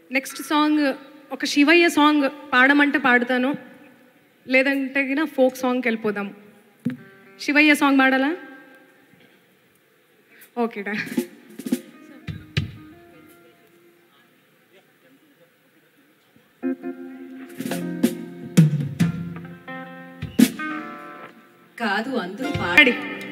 Next song ఒక Shivayya song పాడమంటే పాడుతాను లేదంటే గిన ఫోక్ సాంగ్కి వెళ్ళిపోదాం శివయ్య సాంగ్ పాడాలా ఓకేడా కాదు అందరూ పాడి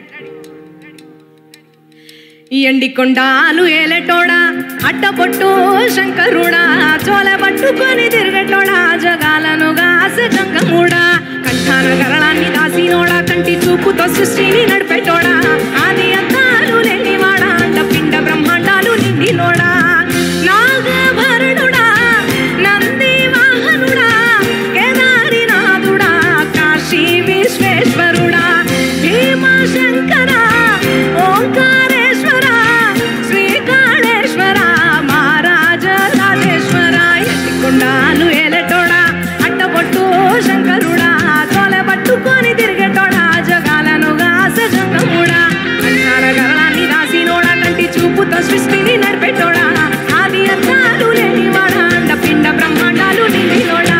ఈ ఎండి కొండాలు ఏలెటోడా అట్టపొట్టు శంకరుడా చోల పట్టుకొని తిరగటోడా జగాలను గాస జంగముడా కంఠాన గరళాన్ని దాసినోడా కంటి చూపుతో సృష్టిని నడిపెట్టోడా ఆది అంతాలు లేనివాడా అండ పిండ బ్రహ్మాండాలు నిండినోడా నాగభరణుడా నంది వాహనుడా కేదారినాథుడా కాశీ విశ్వేశ్వరుడా భీమశంకర ఓంకారేశ్వర శ్రీకాళేశ్వర మహారాజ రాజేశ్వర కొండాలు ఏలటోడా అట్టబొట్టు శంకరుడా తోల పట్టుకొని తిరిగేటోడా జగాలను గాస జంగముడా అంటార గరళాన్ని దాసినోడా కంటి చూపుతో సృష్టిని నడిపెట్టోడా ఆది అంతాలు లేనివాడా అండ పిండ బ్రహ్మాండాలు నిండినోడా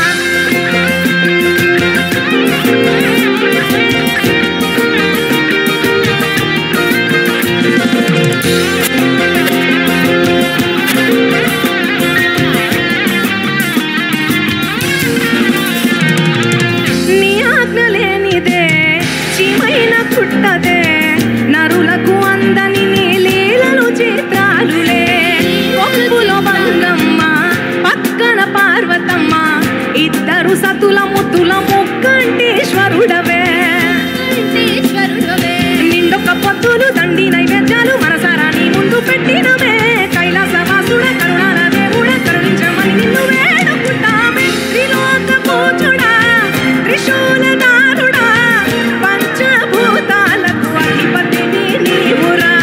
నీ ఆజ్ఞ లేనిదే చీమైన పుట్టదే నరులకు అందని నీ లీలలు చిత్రాలులే ఒప్పులో బంగమ్మ పక్కన పార్వతమ్మ ఇద్దరు సతుల ముద్దుల ముక్కంటీశ్వరుడవే నిండొక్క పొత్తులు దండి నైవేద్యాలు మనసారా నీ ముందు పెట్టినవే కైలాసవాసుడ కరుణాల దేవుడ కరుణించమని నిన్ను వేడుకుంటామే త్రిలోక పూజుడా త్రిశూలధారుడా పంచభూతాలకు అధిపతివి నీవురా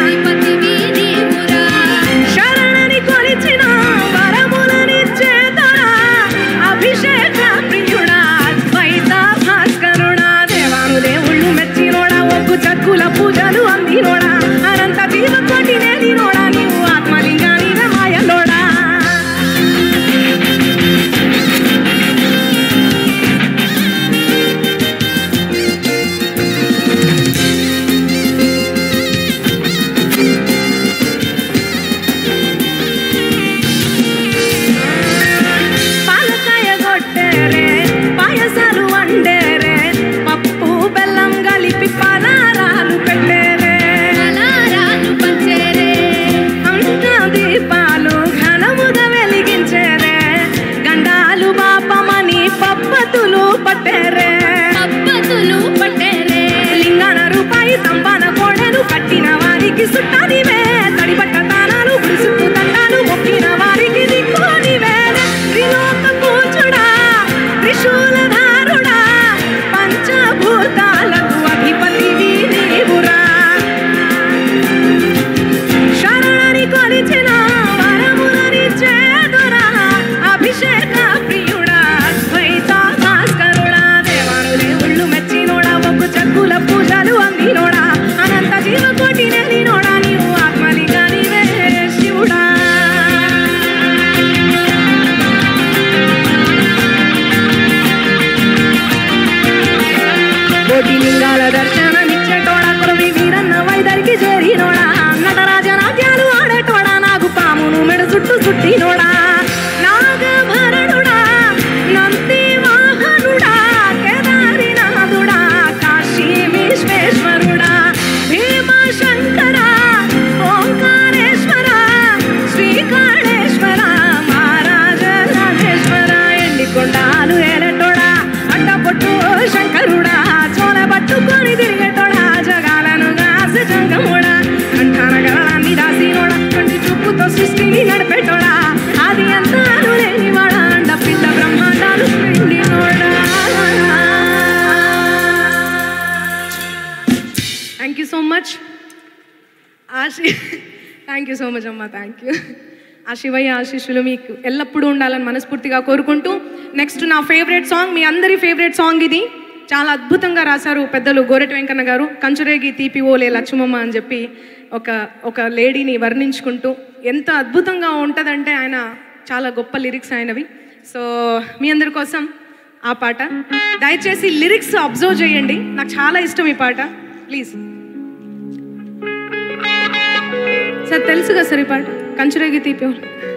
శరణని కొలిచిన వరములనిచ్చేదరా అభిషేక ప్రియుడా అద్వైత భాస్కరుడా దేవాను దేవుళ్ళు మెచ్చినోడా ఒగ్గు చక్కుల పూజలు అందినోడా అనంత దీవ కోటి నేదినోడా నీవు ఆత్మలింగాని మాయలోడా పాలకాయ కొట్టేరే పాయసాలు వండేరే పప్పు బెల్లం కలిపి పలారాలు పెట్టేరే అంత దీపాలు ఘనముగా వెలిగించేరే గండాలు బాపమని పప్పతులు పట్టేరే లింగాన రూపాయి తంబాన కోడలు కట్టిన వారికి సుట్టానివే తడిబట్ట తానాలు గుడిసుట్టు దండాలు మొక్కిన వారికి దిక్కునివే త్రిలోక పూజుడా త్రిశూలధారుడా పంచభూతాలకు అధిపతివి నీవురా శరణని కొలిచిన వరములని చేదురా అభిషేక ప్రియుడా అద్వైత భాస్కరుడా దేవాను దేవుళ్ళు మెచ్చినోడా ఒక్కు చక్కుల పూజలు అందినోడా అనంత జీవకోటి నేలినోడా నీవు ఆత్మలింగానివే శివుడా కోటి లింగాల దర్శనమిచ్చేటోడా కురవి వీరన్న వైదరికి చేరినోడా నటరాజ నాట్యాలు ఆడేటోడా నాకు పామును మెడ చుట్టూ చుట్టినోడా నాగభరణుడా నంది వాహనుడా కేదారినాథుడా కాశీ విశ్వేశ్వరుడా భీమశంకర ఓంకారేశ్వర శ్రీకాళేశ్వర మహారాజ రాజేశ్వర ఎండికొండాలు ఏలటోడా అడ్డపొట్టు శంకరుడా చోల పట్టుకొని తిరిగేటోడా జగాలను గాస జంగముడా కంఠాన గరళాన్ని దాసినోడా కంటి చూపుతో సృష్టిని నడిపెట్టోడా అది అంతాలు లేనివాడా అండ పిండ బ్రహ్మాండాలు పిండినోడా థ్యాంక్ యూ సో మచ్ ఆశి థ్యాంక్ యూ సో మచ్ అమ్మా థ్యాంక్ యూ ఆ శివయ్య ఆశీస్సులు మీకు ఎల్లప్పుడూ ఉండాలని మనస్ఫూర్తిగా కోరుకుంటూ నెక్స్ట్ నా ఫేవరెట్ సాంగ్ మీ అందరి ఫేవరెట్ సాంగ్ ఇది చాలా అద్భుతంగా రాశారు పెద్దలు గోరెటి వెంకన్న గారు కంచురేగి తీపి ఓలే లక్ష్మమ్మ అని చెప్పి ఒక ఒక లేడీని వర్ణించుకుంటూ ఎంత అద్భుతంగా ఉంటుందంటే ఆయన చాలా గొప్ప లిరిక్స్ అయినవి సో మీ అందరి కోసం ఆ పాట దయచేసి లిరిక్స్ అబ్జర్వ్ చేయండి నాకు చాలా ఇష్టం ఈ పాట ప్లీజ్ సార్ తెలుసు కదా సార్ ఈ పాట కంచురేగి తీపి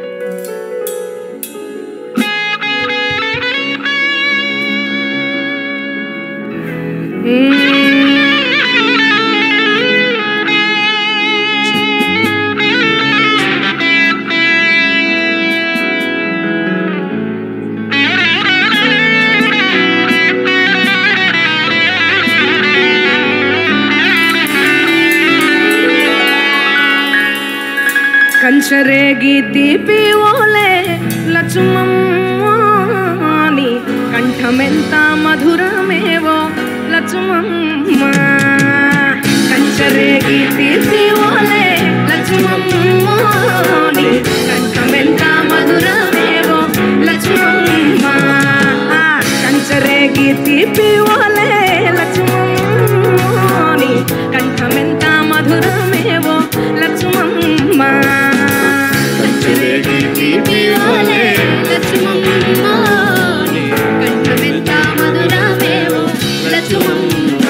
కంచరేగి తీపి ఓలే లక్ష్మమ్మాని కంఠమెంత మధురమేవో లక్ష్మమ్మ కంచరేగి తీపి ఓలే లక్ష్మమ్మాని కంఠమెంత మధురమేవో లక్ష్మమ్మ కంచరేగి తీపి ఓలే లక్ష్మమ్మాని కంఠమెంత మధురమేవో లక్ష్మమ్మ కంచెరేగి తీపి ఓలే లక్ష్మమ్మ కంఠమెంత మధురమేవో లక్ష్మమ్మ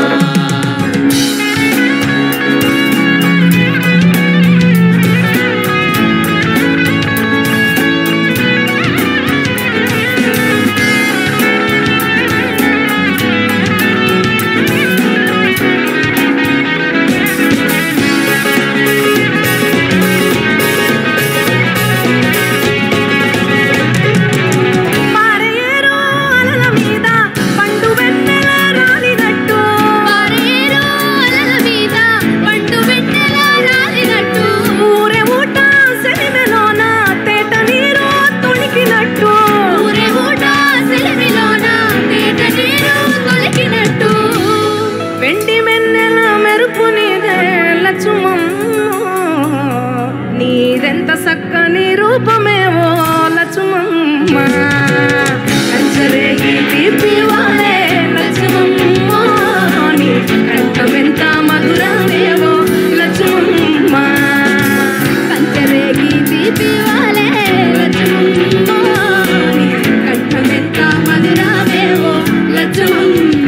పారేరు అలల మీద పండు వెన్నెల రాలినట్టు పారేరు అలల మీద పండు వెన్నెల రాలినట్టు ఊరే ఊట సెలిమెలోన తేట నీరు తొణికినట్టు ఊరే ఊట సెలవిలోన తేట నీరు తొలికినట్టు వెండి వెన్నెల మెరుపు నీదే లక్ష్మమ్మ నీదెంత చక్కని రూపమేవో లక్ష్మమ్మ కంచరేగి తీపి వాలే లక్ష్మమ్మ నీ కంఠమెంత మధురమేవో లక్ష్మమ్మ కంచెరేగి తీపి వాలే లక్ష్మమ్మ నీ కంఠమెంత మధురమేవో లక్ష్మమ్మ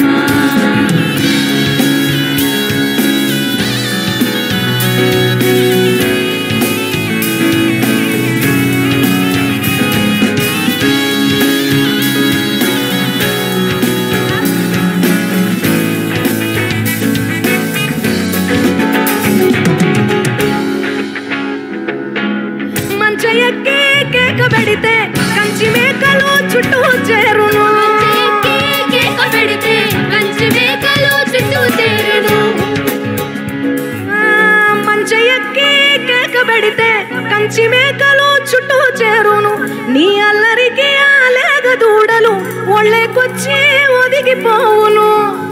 మంచ ఎక్కి కేక పెడితే కంచి మేకలు చుట్టూ చేరును ఎక్కి కేక పెడితే కంచి మేకలు చుట్టూ చేరును ఆ, మంచ ఎక్కి కేక పెడితే కంచి మేకలు చుట్టూ చేరును నీ అల్లరికి ఆలేగ దూడలు ఒళ్ళేకొచ్చి ఒదిగిపోవును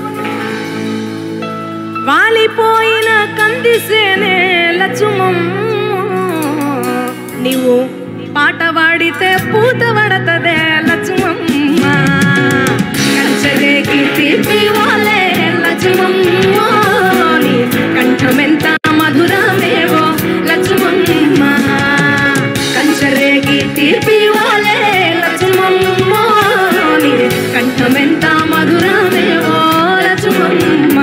వాలిపోయిన కందిసేనే లచుమమ్మ నీవు పాట పాడితే పూత పడతదే లచుమమ్మ కంచరేకి తీపి వాలే లచుమమ్మ నీ కంఠమెంత మధురమేవో లచుమమ్మ కంచరేకి తీపి వాలే లచుమమ్మ నీ కంఠమెంత మధురమేవో లచుమమ్మ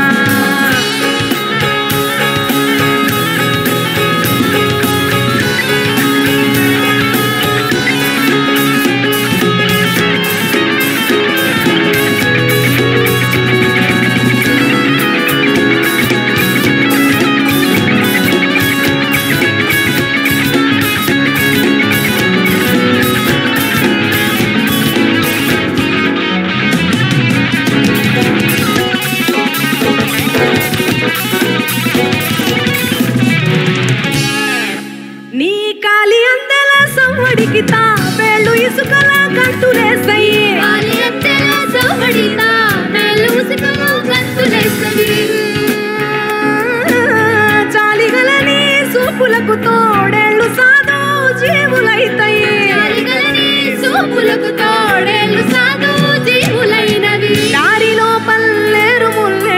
నీ కాలి అందెల సవ్వడికి తా వేళ్ళు ఇసుకల కంటులేసయ్యి వాలి అంతెల సోబడితా మేలు ఉసుకలు గంతులేస్తవి చాలిగల నీ సూపులకు తోడేళ్ళు సాధు జీవులైతాయి చాలిగలని సోపులకు తోడేళ్ళు సాధు జీవులైనవి దారిలో పల్లేరు ముల్లే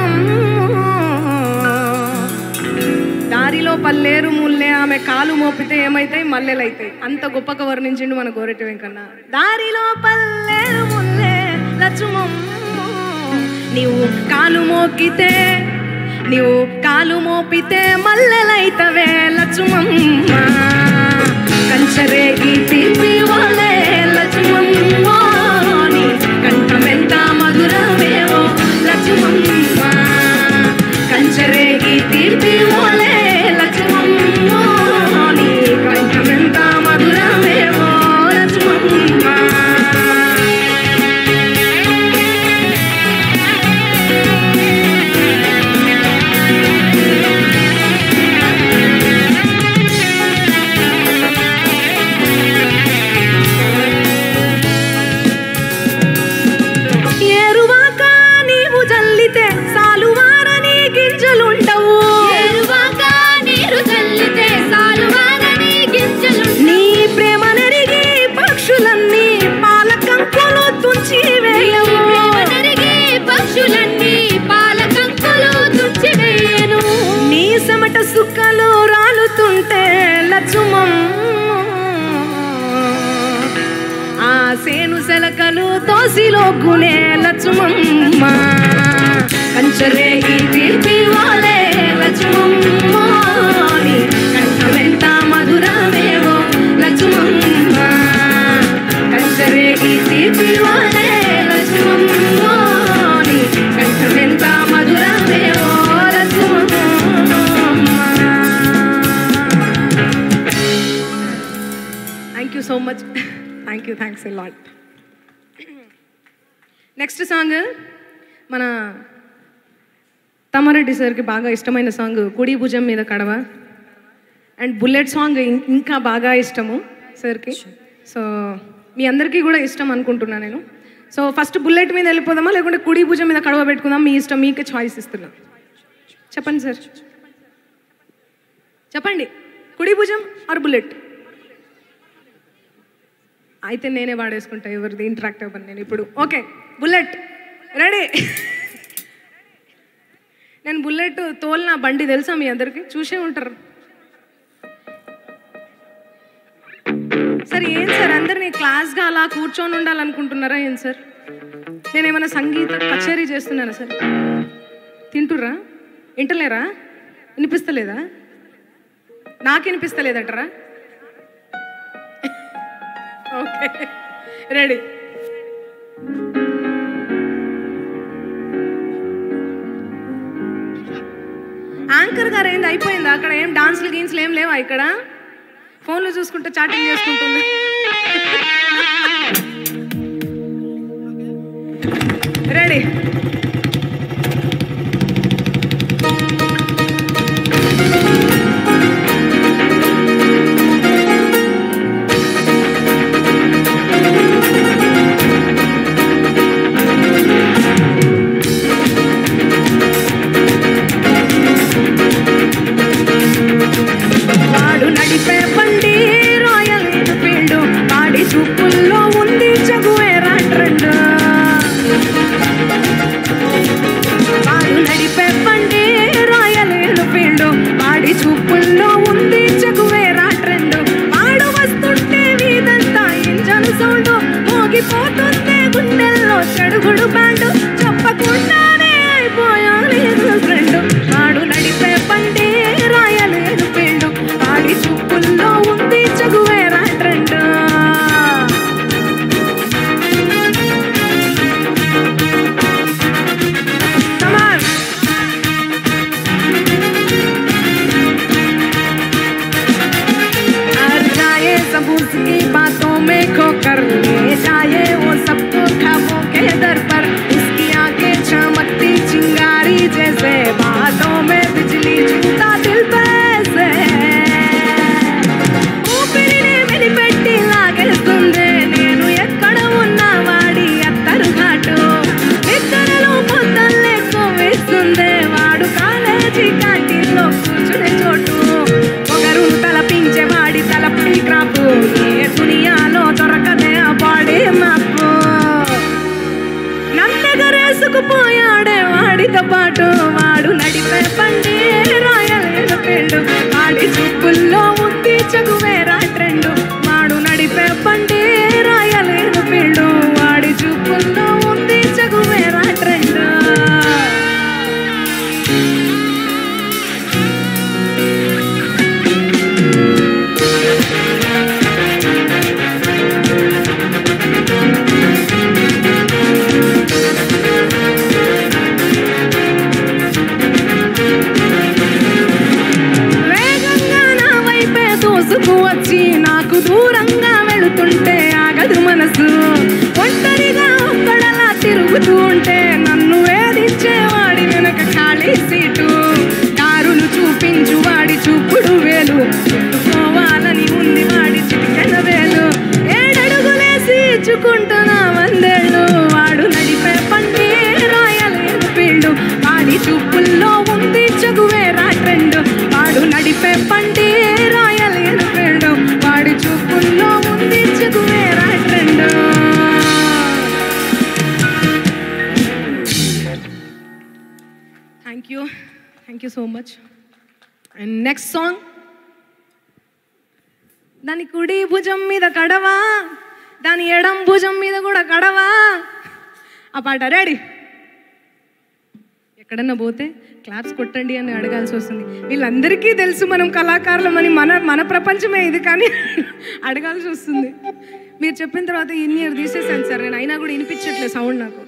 లక్ష్మమ్మ దారిలో పల్లేరు ముల్లే ఆమె కాలు మోపితే ఏమైతాయి మల్లెలు అవుతాయి అంత గొప్పగా వర్ణించిండు మన గోరెట్టి వెంకన్న దారిలో పల్లె ముల్లే లక్ష్మమ్మ నీవు కాలు మోకితే నీవు కాలు మోపితే మల్లెలైతవే లక్ష్మమ్మ కంచరేగి తీపి వాళ్ళే లక్ష్మమ్మ నీ కంఠమెంత మధురమేవో లక్ష్మమ్మ కంచరేగి తీపి వాళ్ళే లక్ష్మమ్మ నీ కంఠమెంత మధురమేవో లక్ష్మమ్మ ఏరువాక నీవు జల్లితే సాలువారని గింజలుండవు ఏరువాక నీరు చల్లితే సాలువారని గింజలు నీ ప్రేమ నెరిగి పక్షులన్నీ పాల కంకులు తుంచి వేయవు నరిగి పక్షులన్నీ పాల కంకులు తుడిచివేయను నీ సమట సుక్కలు రాలుతుంటే లచ్చుమం ఆ సేను సెలకలు తోసిలోగునే లచ్చుమమ్మ కంచరేగి తీర్పి వాలే లచ్చుమమ్మ నీ కంఠమెంత మధురమేవో లచ్చుమమ్మ కంచరేగి తీర్పి వాలే లచ్చుమమ్మ నీ కంఠమెంత మధురమేవో Lachumamma thank you so much thank you thanks a lot next song మన తమ్మారెడ్డి సార్కి బాగా ఇష్టమైన సాంగ్ కుడి భుజం మీద కడవ అండ్ బుల్లెట్ సాంగ్ ఇం- ఇంకా బాగా ఇష్టము సార్కి సో మీ అందరికీ కూడా ఇష్టం అనుకుంటున్నా నేను సో ఫస్ట్ బుల్లెట్ మీద వెళ్ళిపోదామా లేకుంటే కుడి భుజం మీద కడవ పెట్టుకుందాం మీ ఇష్టం మీకే చాయిస్ ఇస్తున్నా చెప్పండి సార్ చెప్పండి కుడి భుజం ఆర్ బుల్లెట్ అయితే నేనే వాడేసుకుంటా ఎవరిది ఇంటరాక్ట్ అవ్వను నేను ఇప్పుడు ఓకే బుల్లెట్ రెడీ నేను బుల్లెట్ తోలిన బండి తెలుసా మీ అందరికి చూసే ఉంటారు సార్ ఏం సార్ అందరినీ క్లాస్గా అలా కూర్చొని ఉండాలనుకుంటున్నారా ఏం సార్ నేను ఏమైనా సంగీత కచేరీ చేస్తున్నానా సార్ తింటుర్రా వింటలేరా వినిపిస్తలేదా నాకు వినిపిస్తలేదటరా ఓకే రెడీ యాంకర్ గారు ఏంది అయిపోయిందా అక్కడ ఏం డాన్స్లు గీన్స్లు ఏం లేవా ఇక్కడ ఫోన్లో చూసుకుంటే చాటింగ్ చేసుకుంటుంది రెడీ వాడు నడిపే బండి రాయల్ ఎన్ఫీల్డ్ వాడి చూపుల్లో ఉంది చగువేరా ట్రెండ్ వచ్చి నాకు దూరంగా వెళుతుంటే ఆగదు మనసు ఒంటరిగా ఒక్కడలా తిరుగుతూ ఉంటే నన్ను వేధించేవాడి వెనక ఖాళీ సీటు దారులు చూపించు వాడి చూపుడు వేలు చుట్టుకోవాలని ఉంది వాడి చిటికెన వేలు ఏడడుగులేసి ఇచ్చుకుంటున్నా వందేళ్ళు వాడు నడిపే పంటే రాయల్ ఎన్ఫీల్డ్ వాడి చూపుల్లో ఉంది చగువేరా ట్రెండ్ వాడు నడిపే పంటే రాయల్ ఎన్ఫీల్డ్ వాడి చూపుల్లో ఉంది Che Guevara trend thank you thank you so much and next song దాని కుడి భుజం మీద కడవా దాని ఎడం భుజం మీద కూడా కడవా ఆ పాట రెడీ ఎక్కడన్నా పోతే క్లాప్స్ కొట్టండి అని అడగాల్సి వస్తుంది వీళ్ళందరికీ తెలుసు మనం కళాకారులమని మన మన ప్రపంచమే ఇది కానీ అడగాల్సి వస్తుంది మీరు చెప్పిన తర్వాత ఇన్ని ఇయర్ తీసేసాను సార్ నేను అయినా కూడా వినిపించట్లేదు సౌండ్ నాకు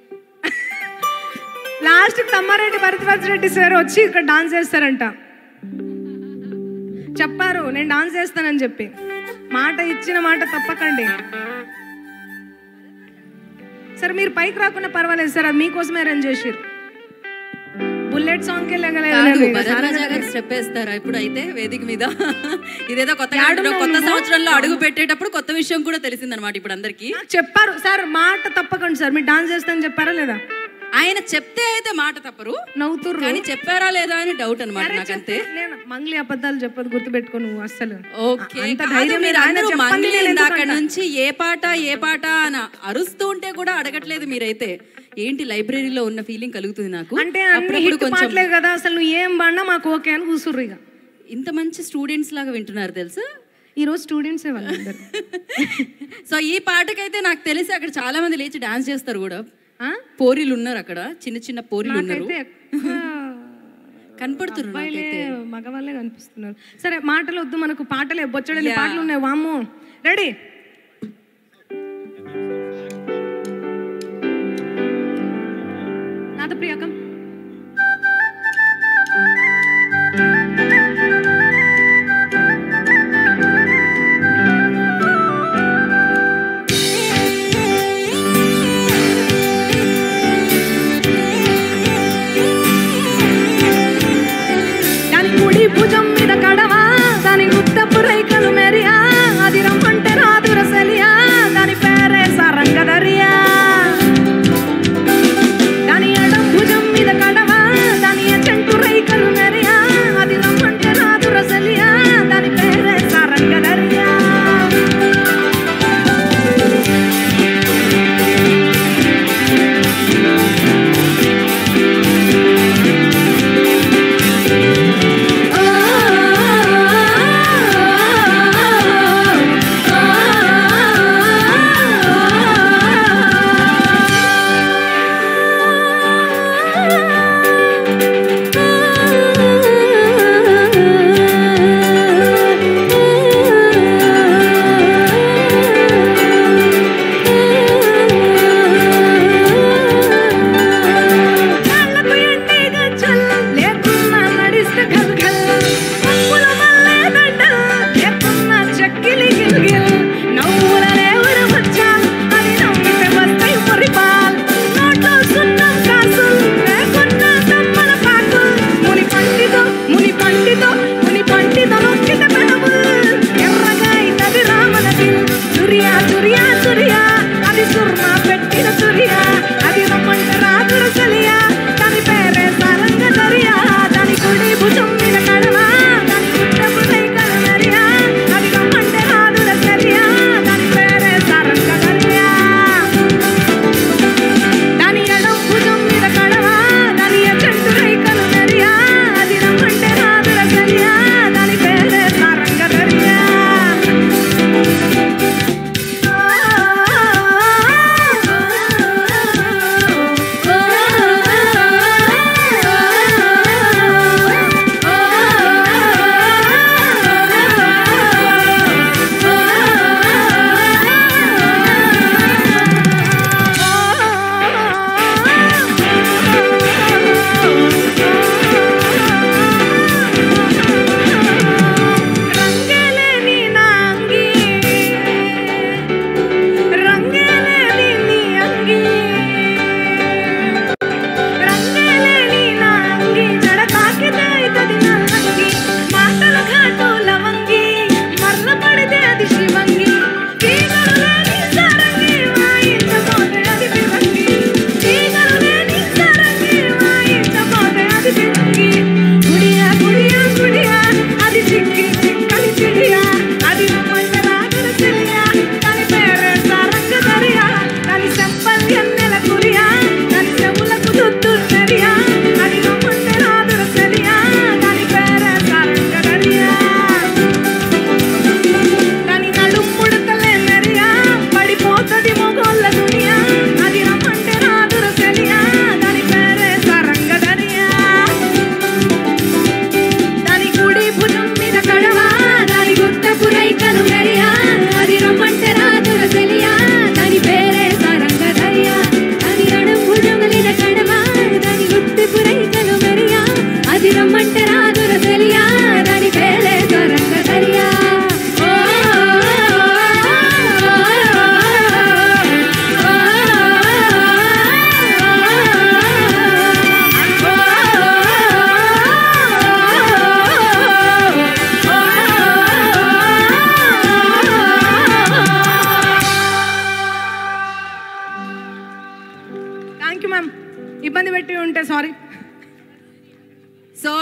లాస్ట్ తమ్మారెడ్డి భరద్వాజ్ రెడ్డి సార్ వచ్చి ఇక్కడ డాన్స్ చేస్తారంట చెప్పారు నేను డాన్స్ చేస్తానని చెప్పి మాట ఇచ్చిన మాట తప్పకండి సార్ మీరు పైకి రాకుండా పర్వాలేదు సార్ అది మీకోసమే అరేంజ్ చేసిర్రు బుల్లెట్ సాంగ్ కాదు భరద్వాజ గారు స్టెప్ వేస్తారా ఇప్పుడు అయితే వేదిక మీద ఇదేదో కొత్తగా అంటున్నావు. కొత్త సంవత్సరంలో అడుగు పెట్టేటప్పుడు కొత్త విషయం కూడా తెలిసిందనమాట ఇప్పుడు అందరికి చెప్పారు సార్ మాట తప్పకండి సార్ మీరు డాన్స్ చేస్తానని చెప్పారా లేదా ఆయన చెప్తే అయితే మాట తప్పరు నవ్వుతుర్రు కానీ చెప్పారా లేదా అని డౌట్ అనమాట నాకంతే నేను మంగ్లీ అబద్ధాలు చెప్పదు గుర్తుపెట్టుకో నువ్వు అస్సలు ఓకే అంత కాదు, ధైర్యం మీరు ఆయన అందరూ చెప్పండి, మంగ్లీ నేను ఇందాక ఎందుకంటా? నుంచి ఏ పాట ఏ పాట అని అరుస్తూ ఉంటే కూడా అడగట్లేదు మీరైతే ఏంటి లైబ్రరీలో ఉన్న ఫీలింగ్ కలుగుతుంది నాకు అంటే అన్ని అప్పుడప్పుడు హిట్ పాటలే కదా అసలు నువ్వు ఏం పడినా మాకు ఓకే అని కూసుర్రు ఇక ఇంత మంచి స్టూడెంట్స్ లాగా వింటున్నారు తెలుసా ఈ రోజు స్టూడెంట్సే వాళ్ళందరూ సో ఈ పాటకైతే నాకు తెలిసి అక్కడ చాలా మంది లేచి డాన్స్ చేస్తారు కూడా ఆ? పోరీలు ఉన్నారు అక్కడ చిన్న చిన్న పోరీలు ఉన్నారు నాకైతే ఎక్కువ కనపడుతున్నారు అబ్బాయిలే నాకైతే మగవాళ్ళే కనిపిస్తున్నారు సరే మాటలు వద్దు మనకు పాటలే బొచ్చడని Yeah. పాటలు ఉన్నాయి వాము రెడీ నాద ప్రియాకం దాని కుడి భుజం మీద కడవా దాని గుత్తపు రైకలు మెరియా అది రమ్మంటే రాదు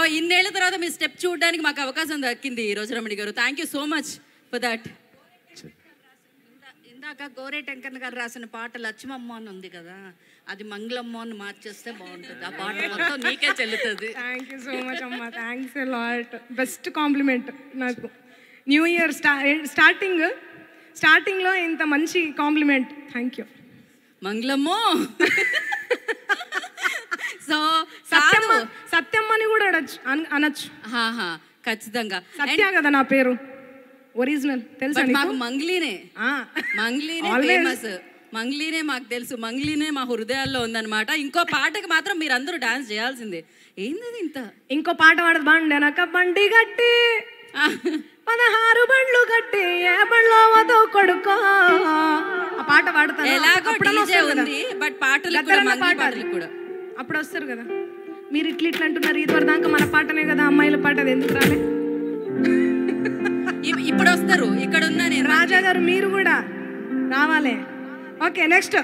ఇన్నేళ్ల తర్వాత మీ స్టెప్ చూడడానికి మాకు అవకాశం దక్కింది ఈ రోజు రమణి గారు thank you so much for that ఇందాక గోరేటంకన్ గారు రాసిన పాట లక్ష్మమ్మ అని ఉంది కదా అది మంగళమ్మ అని మార్చేస్తే బాగుంటుంది ఆ పాట మొత్తం నీకే చెల్లుతుంది థ్యాంక్ యూ సో మచ్ అమ్మ థ్యాంక్స్ లాట్ బెస్ట్ కాంప్లిమెంట్ నాకు న్యూ ఇయర్ స్టా స్టార్టింగ్ స్టార్టింగ్లో ఇంత మంచి కాంప్లిమెంట్ థ్యాంక్ యూ మంగళమ్మో సో సత్యమ్మ కాదు సత్యమ్మని కూడా అనొచ్చు అన- అనొచ్చు హాహా, ఖచ్చితంగా సత్య కదా నా పేరు ఒరిజినల్ తెలుసా బట్ నీకు? మాకు మంగ్లీనే ఆ. మంగ్లీనే Always. ఫేమస్ మంగ్లీనే మాకు తెలుసు మంగ్లీనే మా హృదయాల్లో ఉందన్నమాట ఇంకో పాటకి మాత్రం మీరందరూ డాన్స్ చేయాల్సిందే ఏంది ఇంత ఇంకో పాట పాడదు బండెనక బండి గట్టి పదహారు బండ్లు కట్టి ఏ బండ్లో వదో కొడుకో ఆ పాట పాడతాను ఎలాగో అప్పుడన్నా డీజే వస్తారు కదా. ఉంది బట్ పాటలు కూడా గద్దరన్న మంగ్లీ పాట పాటలు కూడా అప్పుడు వస్తారు కదా మీరు ఇట్లా ఇట్లా అంటున్నారు ఇదివరకు దాకా మన పాటనే కదా అమ్మాయిల పాట అది ఎందుకు రాలే ఇప్- ఇప్పుడు వస్తారు ఇక్కడ ఉన్నా నేను రాజా గారు మీరు కూడా రావాలి ఓకే నెక్స్ట్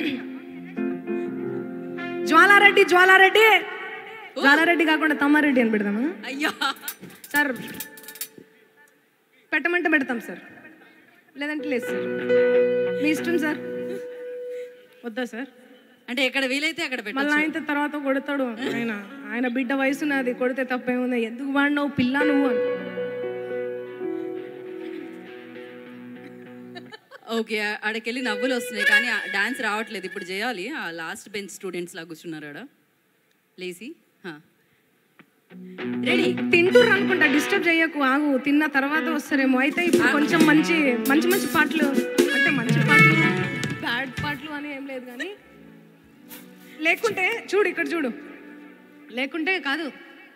జ్వాలారెడ్డి జ్వాలారెడ్డి జ్వాలారెడ్డి కాకుండా తమ్మారెడ్డి అని పెడదామా అయ్యో సార్ పెట్టమంటే పెడతాం సార్ లేదంటే లేదు సార్ మీ ఇష్టం సార్ వద్దా సార్ అంటే ఎక్కడ వీలైతే అక్కడ మళ్ళీ పెట్టచ్చు ఆయన తర్వాత కొడతాడు ఆయన ఆయన బిడ్డ వయసు నాది కొడితే తప్పేముంది ఎందుకు వాడినావు పిల్ల నువ్వు అని ఓకే ఆడకెళ్ళి నవ్వులు వస్తున్నాయి కానీ డాన్స్ రావట్లేదు ఇప్పుడు చేయాలి ఆ లాస్ట్ బెంచ్ స్టూడెంట్స్ లా కూర్చున్నారు ఆడ లేసి రెడీ తింటుర్రు అనుకుంటా డిస్టర్బ్ చేయకు ఆగు తిన్న తర్వాత వస్తారేమో అయితే ఇప్పుడు కొంచెం మంచి మంచి మంచి పాటలు అంటే మంచి పాటలు బ్యాడ్ పాటలు అని ఏం లేదు కానీ లేకుంటే చూడు ఇక్కడ చూడు లేకుంటే కాదు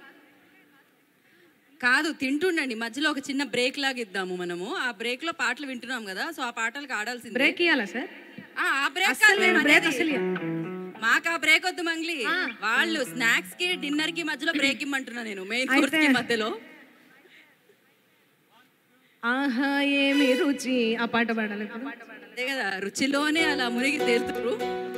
కాదు తింటుండండి మధ్యలో ఒక చిన్న బ్రేక్ లాగా ఇద్దాము మనము ఆ బ్రేక్ లో పాటలు వింటున్నాం కదా సో ఆ పాటలకు ఆడాల్సింది బ్రేక్ ఇవ్వాలా సార్ ఆ బ్రేక్ అస్సలు నేను బ్రేక్ అసలు ఇయ్య. మాకు ఆ బ్రేక్ వద్దు మంగ్లీ వాళ్ళు స్నాక్స్ కి డిన్నర్ కి మధ్యలో బ్రేక్ ఇమ్మంటున్నా నేను మెయిన్ కోర్స్ కి అయితే- మధ్యలో ఆహా ఏమి రుచి ఆ పాట పాడాలి ఇప్పుడు. అదే కదా రుచిలోనే అలా మునిగి తేలుతున్నారు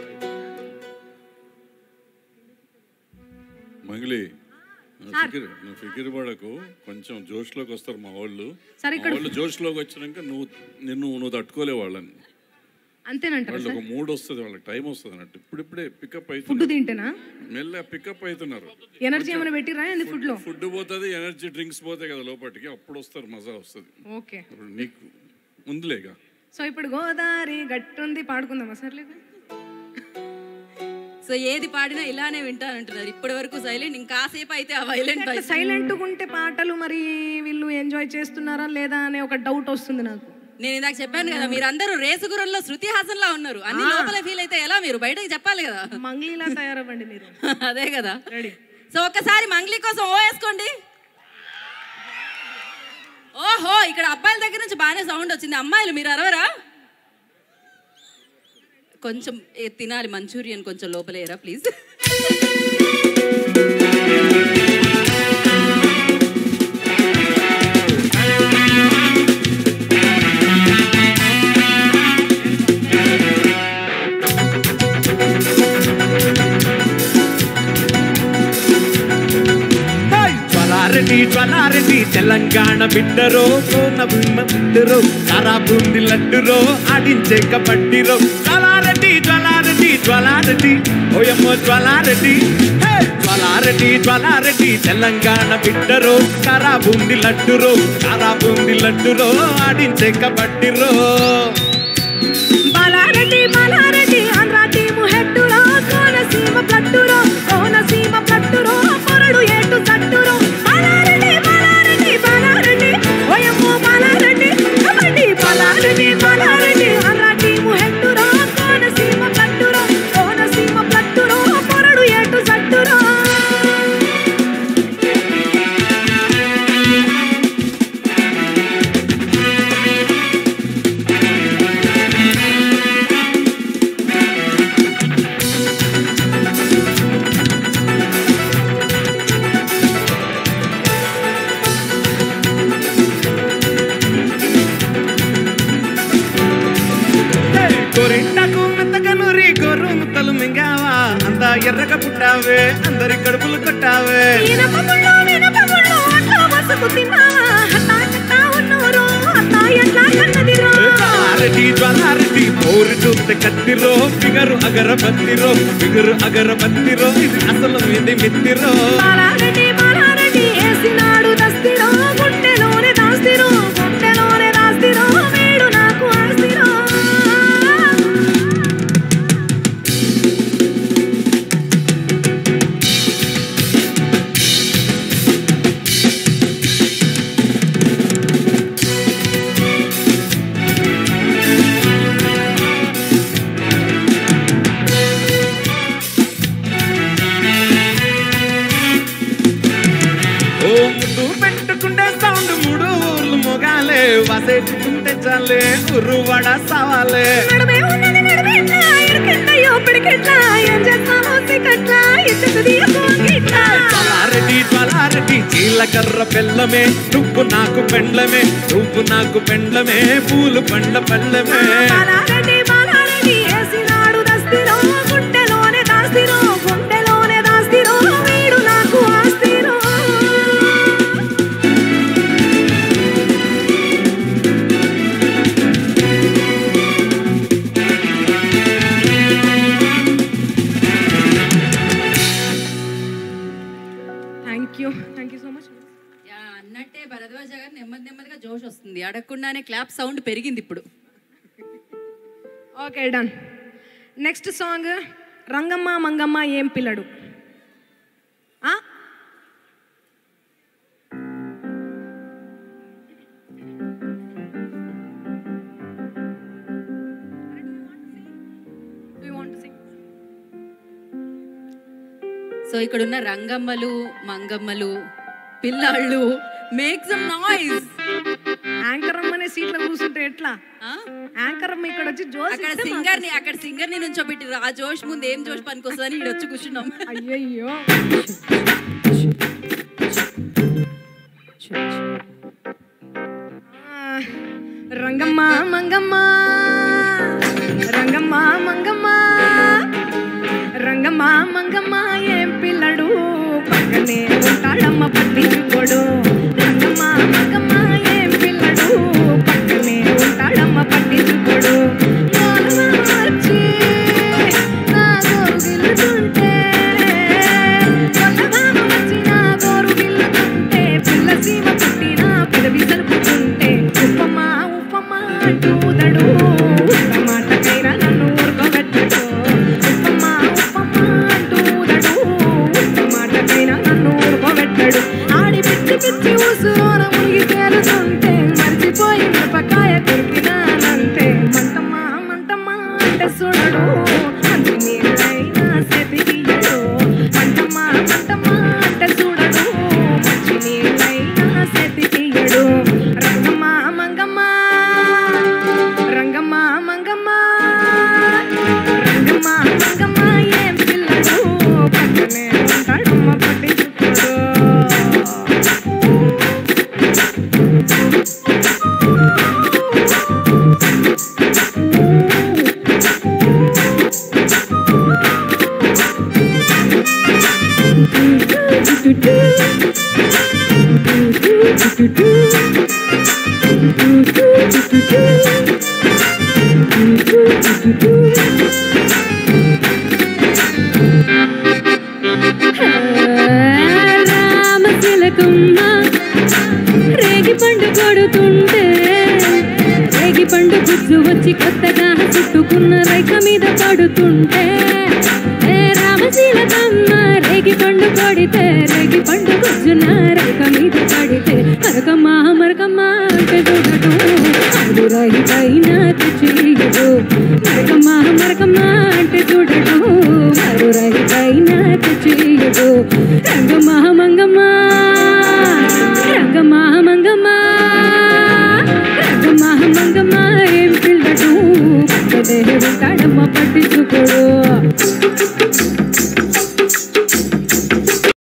మంగిలి నువ్వు ఫికిర్ నువ్వు ఫికిర్ పడకు కొంచెం జోష్లోకి వస్తారు మా వాళ్ళు సరే, మా వాళ్ళు జోష్లోకి వచ్చినాక నువ్వు నిన్ను నువ్వు తట్టుకోలే వాళ్ళని అంతేనంటారు వాళ్ళు ఒక మూడ్ వస్తుంది వాళ్ళకి టైం వస్తుంది అన్నట్టు ఇప్పుడిప్పుడే పికప్ ఫుడ్ అవుతున్నారు తింటేనా మెల్ల పికప్ అవుతున్నారు ఎనర్జీ ఏమైనా పెట్టిరా ఏంది ఫుడ్ లో ఫుడ్ పోతుంది ఎనర్జీ డ్రింక్స్ పోతాయి కదా లోపలికి అప్పుడు వస్తారు మజా వస్తుంది ఓకే ఇప్పుడు నీకు ముందులేగా సో ఇప్పుడు గోదావరి గట్టుంది పాడుకుందామా సార్ లేదు సో ఏది పాడినా ఇలానే వింటానంటున్నారు ఇప్పటి వరకు సైలెంట్ ఇంకాసేపు అయితే ఆ వైలెంట్ సైలెంట్ ఉంటే పాటలు మరి వీళ్ళు ఎంజాయ్ చేస్తున్నారా లేదా అనే ఒక డౌట్ వస్తుంది నాకు నేను ఇందాక చెప్పాను కదా మీరందరూ రేసు గుర్రంలో శృతి హాసన్ లా ఉన్నారు అన్ని లోపల ఫీల్ అయితే ఎలా మీరు బయటకు చెప్పాలి కదా మంగ్లీలా తయారవ్వండి మీరు అదే కదా రెడీ సో ఒక్కసారి మంగ్లీ కోసం ఓ వేసుకోండి ఓహో ఇక్కడ అబ్బాయిల దగ్గర నుంచి బాగానే సౌండ్ వచ్చింది అమ్మాయిలు మీరు అరవరా కొంచెం ఏ, తినాలి మంచూరియన్ కొంచెం లోపలేరా ప్లీజ్ జ్వలారెడ్డి జ్వలారెడ్డి తెలంగాణ బిడ్డరో కోన భీమ బిడ్డరో కారా బూంది లడ్డురో ఆడించే కబడ్డీరో జ్వలారెడ్డి జ్వలారెడ్డి జ్వలారెడ్డి ఓయమ్మో జ్వలారెడ్డి హే! జ్వలారెడ్డి జ్వలారెడ్డి తెలంగాణ బిడ్డరో కారా బూంది లడ్డురో కారా బూంది లడ్డురో ఆడించే కబడ్డీరో బాలారెడ్డి బాలారెడ్డి ఆంధ్ర టీము హెడ్డురో కోనసీమ ప్లట్టురో కోనసీమ ప్లట్టురో పొరడు ఏటు జట్టురో బాలారెడ్డి బాలారెడ్డి బాలారెడ్డి ఓయమ్మో బాలారెడ్డి కబడ్డీ బాలారెడ్డి బాలారెడ్డి ఆంధ్ర టీము హెడ్డురో కోనసీమ ప్లట్టురో కోనసీమ ప్లట్టురో పొరడు ఏటు జట్టురో గొరింటకు మెత్తగను రీ గొర్రు ముద్ద ఎర్రలు మింగావా అంతా ఎర్రగా పుట్టావే అందరి కడుపులు కొట్టావే ఇనపముళ్ళు, వినపముళ్ళు, అట్లా వసకు తిన్నావా? హఠా హఠా ఉన్నోరు, అట్టా ఎట్లా కన్నదిరో? జ్వాలారెడ్డి జ్వాలారెడ్డి పోరు చూస్తే కత్తిరో ఫిగరు అగరబత్తిరో ఫిగరు అగరబత్తిరో ఇది అసలు మీది మిత్తిరో బాలారెడ్డి, బాలారెడ్డి, ఏసినాడు దస్తిరో, గుండెలోనే దాస్తిరో, గుండెలోనే దాస్తిరో, వీడు నాకు ఆస్తిరో. ఓ ముద్దు పెట్టుకుంటే సౌండ్ మూడు ఊర్లు మొగాలే వసేట్టుకుంటే చాలే ఉరువడ సవాలే నడుమే ఉన్నది నడుమేట్లా, ఇరుకెట్టయ్యో పిడికెట్లా, ఏం చేస్తావో సికట్లా, ఇచ్చేది పోగిట్లా. జ్వాలారెడ్డి జ్వాలారెడ్డి చీలకర్ర బెల్లమే నువ్వు నాకు పెండ్లమే నువ్వు నాకు పెండ్లమే పూలు పండ్ల పళ్ళమే బాలారెడ్డి, బాలారెడ్డి, ఏసినాడు దస్తిరో, గుండెలోనే దాస్తిరో, గుండెలోనే దాస్తిరో, వీడు నాకు ఆస్తిరో. Thank you thank you so much yeah, అన్నట్టే భరద్వాజ గారు నెమ్మది నెమ్మదిగా జోష్ వస్తుంది అడగకుండానే క్లాప్ సౌండ్ పెరిగింది ఇప్పుడు okay done next song Rangamma Mangamma ఏం పిల్లడు ఆ? Do you want to sing? So ఇక్కడ ఉన్న రంగమ్మలు మంగమ్మలు పిల్లాళ్ళు మేక్ సమ్ నాయిస్ యాంకర్ అమ్మనే సీట్లో కూర్చుంటే ఎట్లా యాంకర్ అమ్మ ఇక్కడ వచ్చి జోస్ అక్కడ ఇస్తే సింగర్ ని అక్కడ సింగర్ ని నుంచోబెట్టి ఆ జోష్ ముందు ఏం జోష్ పనికొస్తుందని ఇక్కడ వచ్చి కూర్చున్నాం అయ్యయ్యో ఆ, రంగమ్మ మంగమ్మ రంగమ్మ మంగమ్మ రంగమ్మ మంగమ్మ ఏం పిల్లడు పక్కనే ఉంటాడమ్మ పట్టించుకోడు రంగమ్మ మంగమ్మ ఏం పిల్లడు పక్కనే ఉంటాడమ్మ పట్టించుకోడు గోలుగా వచ్చి నా గోరుగిల్లుతుంటే గొల్లగా వచ్చి నా గోరుగిల్లుతుంటే పిల్ల సీమ పుట్టిన పెదవి సలుపుతుంటే ఉప్పమ్మ ఉప్పమ్మ అంటూదడు ఉత్త మాటకైనా నన్ను ఊరుకోబెట్టడు ఉప్పమ్మ ఉప్పమ్మ అంటూదడు ఉత్త మాటకైనా నన్ను ఊరుకోబెట్టడు ఆడి పిచ్చి పిచ్చి ఊసులోన మునిగి తేలుతుంటే మర్చిపోయి మిరపకాయ కొరికినానంటే మంటమ్మ మంటమ్మ అంటే చూడడు మంచి నీళ్ళైనా సెతికియడు మంటమ్మ మంటమ్మ అంటే చూడడు మంచి నీళ్ళైనా సెతికియడు రంగమ్మ మంగమ్మ రంగమ్మ మంగమ్మ రంగమ్మ మంగమ్మ ఏం పిల్లడు పక్కనే ఉంటాడమ్మ పట్టించుకోడు రామశిలకమ్మ రేగి పండు కొడుతుంటే రేగి పండు గుజ్జు వచ్చి కొత్తగా చుట్టుకున్న రైక మీద పడుతుంటే ఏ రామశీలకమ్మ రేగి పండు కొడితే రేగి పండు గుజ్జున రైక మీద పడితే మరకమ్మ మరకమ్మ అంటే చూడటం అది రైకైన తెచ్చియదు మరకమ్మ మరకమ్మ అంటే చూడటం మరు రైకైన తెచ్చియదు రంగమ్మ మంగమ్మ